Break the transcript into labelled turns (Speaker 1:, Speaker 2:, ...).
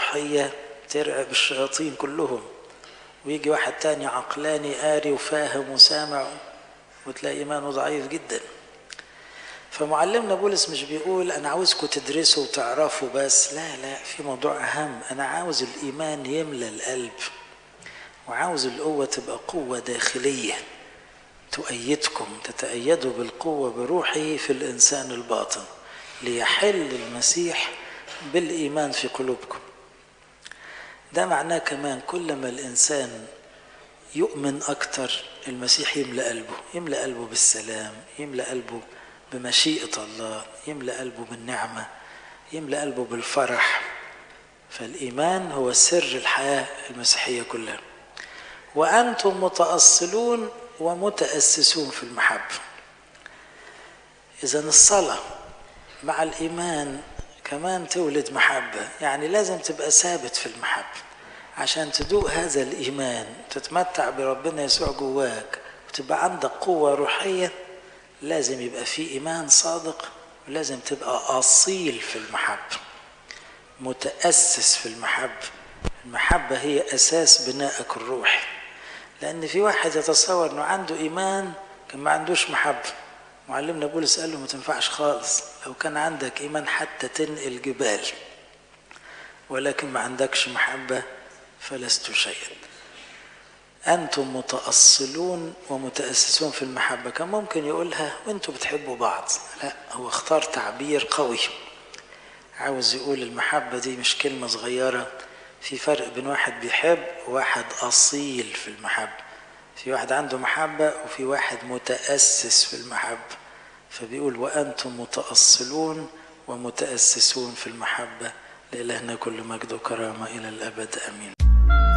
Speaker 1: روحية ترعب الشياطين كلهم ويجي واحد تاني عقلاني قاري وفاهم وسامع وتلاقي إيمانه ضعيف جدا فمعلمنا بولس مش بيقول أنا عاوزكم تدرسوا وتعرفوا بس لا لا في موضوع أهم أنا عاوز الإيمان يملى القلب وعاوز القوة تبقى قوة داخلية تؤيدكم تتأيدوا بالقوة بروحه في الإنسان الباطن ليحل المسيح بالإيمان في قلوبكم ده معناه كمان كل ما الإنسان يؤمن أكتر المسيح يملأ قلبه يملأ قلبه بالسلام يملأ قلبه بمشيئة الله يملأ قلبه بالنعمة يملأ قلبه بالفرح فالإيمان هو سر الحياة المسيحية كلها وأنتم متأصلون ومتأسسون في المحبة إذا الصلاة مع الإيمان كمان تولد محبة يعني لازم تبقى ثابت في المحبة عشان تدوق هذا الإيمان تتمتع بربنا يسوع جواك وتبقى عندك قوة روحية لازم يبقى في إيمان صادق ولازم تبقى أصيل في المحبة متأسس في المحبة المحبة هي أساس بنائك الروحي لأن في واحد يتصور أنه عنده إيمان كان ما عندوش محبة معلمنا بولس قال له ما تنفعش خالص لو كان عندك إيمان حتى تنقل جبال ولكن ما عندكش محبة فلست شيئا أنتم متأصلون ومتأسسون في المحبة كان ممكن يقولها وأنتم بتحبوا بعض لا هو اختار تعبير قوي عاوز يقول المحبة دي مش كلمة صغيرة في فرق بين واحد بيحب وواحد أصيل في المحبة في واحد عنده محبة وفي واحد متأسس في المحبة فبيقول وأنتم متأصلون ومتأسسون في المحبة لإلهنا كل مجد وكرامة إلى الأبد أمين